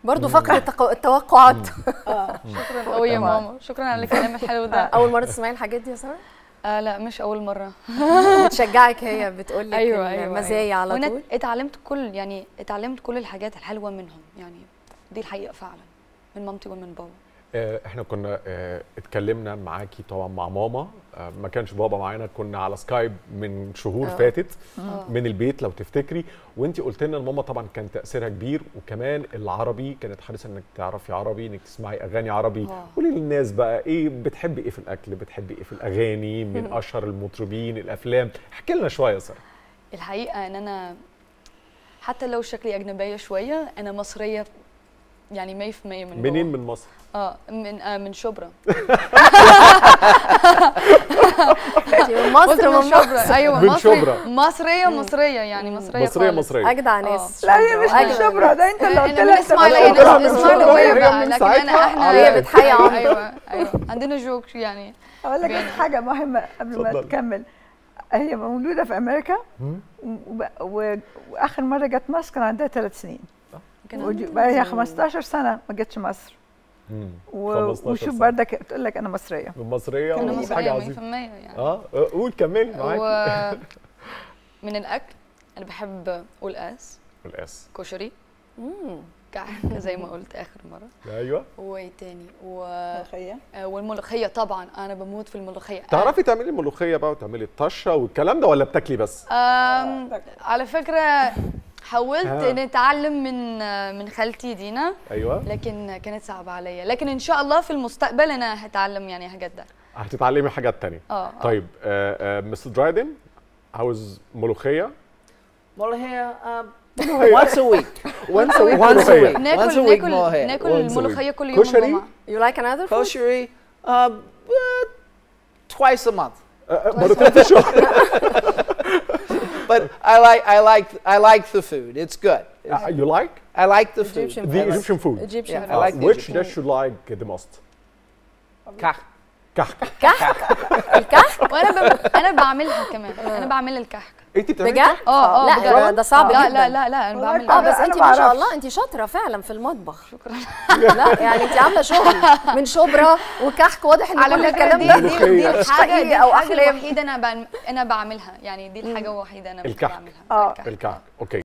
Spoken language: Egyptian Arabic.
برضو فقره التق- التوقعات شكرا قوي يا ماما شكرا على الكلام الحلو ده اول مره تسمعي الحاجات دي يا ساره آه لا مش اول مره بتشجعك هي بتقول لك ايوه ايوه المزايا أيوة. على وأنا طول اتعلمت كل يعني اتعلمت كل الحاجات الحلوه منهم يعني دي الحقيقه فعلا من مامتي ومن بابا آه، احنا كنا آه، اتكلمنا معاكي طبعا مع ماما آه، ما كانش بابا معانا كنا على سكايب من شهور آه. فاتت آه. من البيت لو تفتكري وانت قلت لنا الماما طبعا كان تاثيرها كبير وكمان العربي كانت حريصه انك تعرفي عربي انك تسمعي اغاني عربي آه. قولي للناس بقى ايه بتحبي ايه في الاكل بتحبي ايه في الاغاني من اشهر المطربين الافلام احكي لنا شويه يا ساره الحقيقه ان انا حتى لو شكلي اجنبيه شويه انا مصريه يعني 100% من منين جوه. من مصر اه من آه من شبرا انت من مصر قلت من من شبرا مصر ايوه من مصري شبرا. مصريه مصريه يعني مصريه مصريه خالص. مصريه اجدع ناس لا هي مش أجدع من شبرا ده انت اللي قلت انا من لها اسماعيليه شبرا. ناس من اسماعيليه شبرا. بقى من لكن ساعتها انا احنا على- هي بتحيي عمرو. ايوه ايوه عندنا جوك يعني اقول لك بينا. حاجه مهمه قبل ما اتفضل. تكمل هي مولوده في امريكا وب- و- واخر مره جت مصر كان عندها ثلاث سنين كان ودي- بقى هي 15 سنه ما جتش مصر مم. و- 15 وشوف سنة. بردك بتقول لك انا مصريه من مصريه انا ودي مصريه حاجه 100% عظيمه يعني اه آه، قول كملي معاكي و من الاكل انا بحب قلقاس الاس كشري مم. كحك زي ما قلت اخر مره ايوه وايه تاني و... ملوخيه آه، والملوخيه طبعا انا بموت في الملوخيه تعرفي تعملي الملوخيه بقى وتعملي الطشه والكلام ده ولا بتاكلي بس أم على فكره حاولت ها. اني اتعلم من آه، من خالتي دينا ايوه لكن كانت صعبه عليا لكن ان شاء الله في المستقبل انا هتعلم يعني حاجات ده هتتعلمي حاجات تانية اه آه. طيب مستر درايدن عاوز ملوخيه ملوخية um, once a week. once a week Once a ملوخية. week. ناكل Once a week ناكل ملوخية. ناكل Once a week. الملوخيه كل يوم كشري؟ الجمعه You like another food? Koshery, um, uh, twice a month. آه، آه، مرتين في الشهر But I like, I like, I like the food. It's good. آه، you like I like the food. Egyptian the food. Egyptian food Egyptian Yeah, I food. like the which Egyptian dish you like the most Kach. كحك الكحك وانا ب... انا بعملها كمان انا بعمل الكحك انت بتعملي بجد؟ كحك؟ اه اه لا بجد. ده- ده صعب لا جدا لا لا لا انا والله بعمل اه أنا- بس أنا انت ما شاء بعرفش. الله انت شاطره فعلا في المطبخ شكرا لا يعني انت عامله شغل من شبرا وكحك واضح ان على كل فكره الكلام دي ده دي, دي ملوخية. الحاجه دي أو الحاجه أحلام. الوحيده انا بعم- انا بعملها يعني دي الحاجه الوحيده انا الكحك. بعملها آه. الكحك. الكحك اوكي